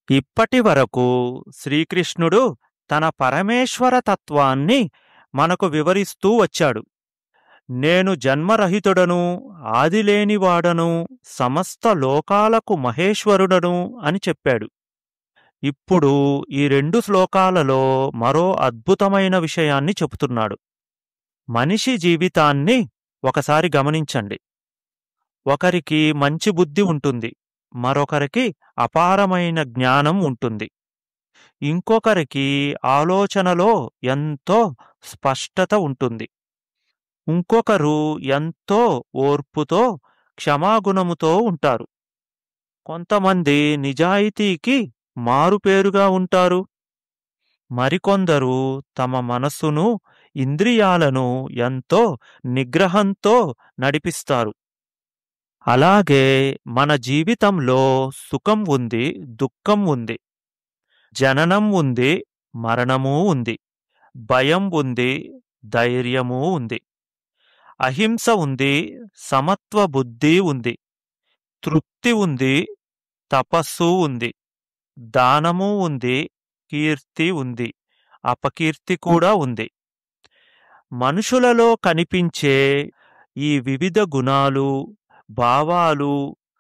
ఇప్పటి వరకు శ్రీకృష్ణుడు తన పరమేశ్వర తత్వాన్ని మనకు వివరిస్తూ వచ్చాడు నేను జన్మరహితుడను ఆదిలేనివాడను సమస్త లోకాలకు మహేశ్వరుడను అని చెప్పాడు ఇప్పుడు ఈ రెండు శ్లోకాలలో మరో అద్భుతమైన విషయాన్ని చెబుతున్నాడు మనిషి జీవితాన్ని ఒకసారి గమనించండి ఒకరికి మంచి బుద్ధి ఉంటుంది మరొకరికి అపారమైన జ్ఞానం ఉంటుంది ఇంకొకరికి ఆలోచనలో ఎంతో స్పష్టత ఉంటుంది ఇంకొకరు ఎంతో ఓర్పుతో క్షమాగుణముతో ఉంటారు కొంతమంది నిజాయితీకి మారుపేరుగా ఉంటారు మరికొందరు తమ మనస్సును ఇంద్రియాలను ఎంతో నిగ్రహంతో నడిపిస్తారు అలాగే మన జీవితంలో సుఖం ఉంది దుఃఖం ఉంది జననం ఉంది మరణమూ ఉంది భయం ఉంది ధైర్యమూ ఉంది అహింస ఉంది సమత్వ బుద్ధి ఉంది తృప్తి ఉంది తపస్సు ఉంది దానము ఉంది కీర్తి ఉంది అపకీర్తి కూడా ఉంది మనుషులలో కనిపించే ఈ వివిధ గుణాలు భావాలు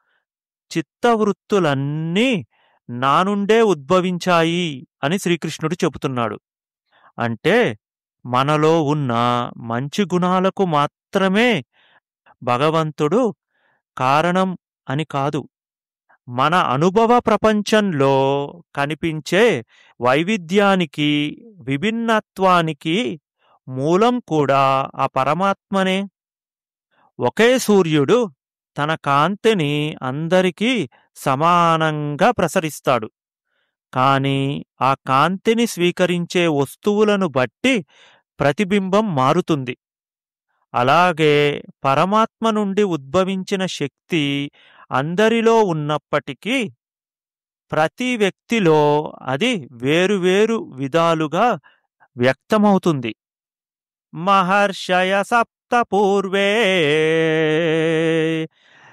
చిత్తవృత్తులన్నీ నా నుండే ఉద్భవించాయి అని శ్రీకృష్ణుడు చెబుతున్నాడు అంటే మనలో ఉన్న మంచి గుణాలకు మాత్రమే భగవంతుడు కారణం అని కాదు మన అనుభవ ప్రపంచంలో కనిపించే వైవిధ్యానికి విభిన్నత్వానికి మూలం కూడా ఆ పరమాత్మనే ఒకే సూర్యుడు తన కాంతిని అందరికీ సమానంగా ప్రసరిస్తాడు కాని ఆ కాంతిని స్వీకరించే వస్తువులను బట్టి ప్రతిబింబం మారుతుంది అలాగే పరమాత్మ నుండి ఉద్భవించిన శక్తి అందరిలో ఉన్నప్పటికీ ప్రతి వ్యక్తిలో అది వేరువేరు విధాలుగా వ్యక్తమవుతుంది మహర్షయ సప్త పూర్వే